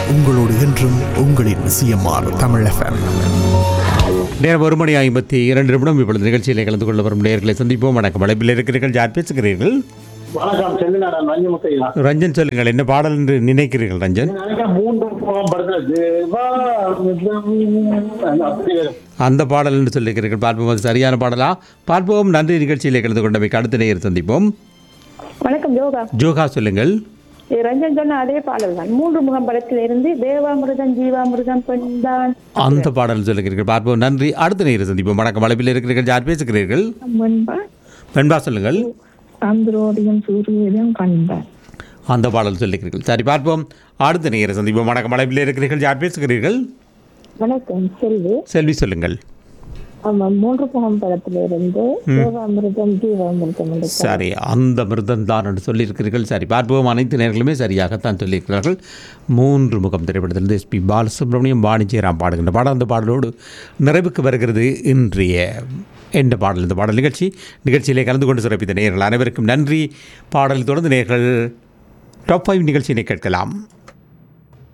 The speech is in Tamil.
உங்களோடு என்றும் உங்களின் சிஎம்ஆர் தமிழ் எஃப்எம் நேரம் ஒரு மணி ஐம்பத்தி இரண்டு நிமிடம் இப்பொழுது நிகழ்ச்சியிலே கலந்து கொள்ள வரும் நேர்களை சந்திப்போம் வணக்கம் அழைப்பில் இருக்கிறீர்கள் யார் பேசுகிறீர்கள் வணக்கம் செந்திநாடன் ரஞ்சமுத்தையா ரஞ்சன் சொல்லுங்கள் என்ன பாடல் என்று நினைக்கிறீர்கள் ரஞ்சன் நினைக்கிறேன் மூன்று போகம் படத்துல தேவா மிருதம் அப்படி வரும். அந்த பாடல் என்று சொல்லியிருக்கிறீர்கள் பார்ப்போம் அது சரியான பாடலா பார்ப்போம் நன்றி நிகழ்ச்சியிலே கலந்து கொண்டமைக்கு அடுத்த நேயர் சந்திப்போம் வணக்கம் யோகா ஜோகா சொல்லுங்கள் இது ரஞ்சன் சொன்ன அதே பாடல் தான் மூன்று முகம் படத்தில் இருந்து தேவாமிருதம் ஜீவாமிருதம் பெண்தான் அந்த பாடல் சொல்லுகிறீர்கள் பார்ப்போம் நன்றி அடுத்த நேயர் சந்திப்போம் வணக்கம் அழைப்பில் இருக்கிறீர்கள் யார் பேசுகிறீர்கள் முன்பா வெண்பா சொல்லுங்கள் அந்தரோடியம் சூரியனும் கண்பான் அந்த பாடல் சொல்லுகிறீர்கள் சரி பார்ப்போம் அடுத்த நேயர் சந்திப்போம் வணக்கம் அழைப்பில் இருக்கிறீர்கள் யார் பேசுகிறீர்கள் வணக்கம் செல்வி செல்வி சொல்லுங்கள் ஆமா மூன்று முகம் படத்துல இருந்து தேவாமிருதம் ஜீவாமிருதம் என்று சரி அந்த மிருதம் தான் என்று சொல்லியிருக்கிறீர்கள் சரி பார்ப்போம் அனைத்து நேர்களுமே சரியாகத்தான் சொல்லியிருக்கிறார்கள் மூன்று முகம் திரைப்படத்திலிருந்து எஸ்பி பாலசுப்ரமணியம் வாணிஜ்யராம் பாடுகின்ற பாடல் அந்த பாடலோடு நிறைவுக்கு வருகிறது இன்றைய எந்த பாடல் இந்த பாடல் நிகழ்ச்சி நிகழ்ச்சியிலே கலந்து கொண்டு சிறப்பித்த நேயர்கள் அனைவருக்கும் நன்றி பாடல் தொடர்ந்து நேர்கள் டாப் ஃபைவ் நிகழ்ச்சியினை கேட்கலாம்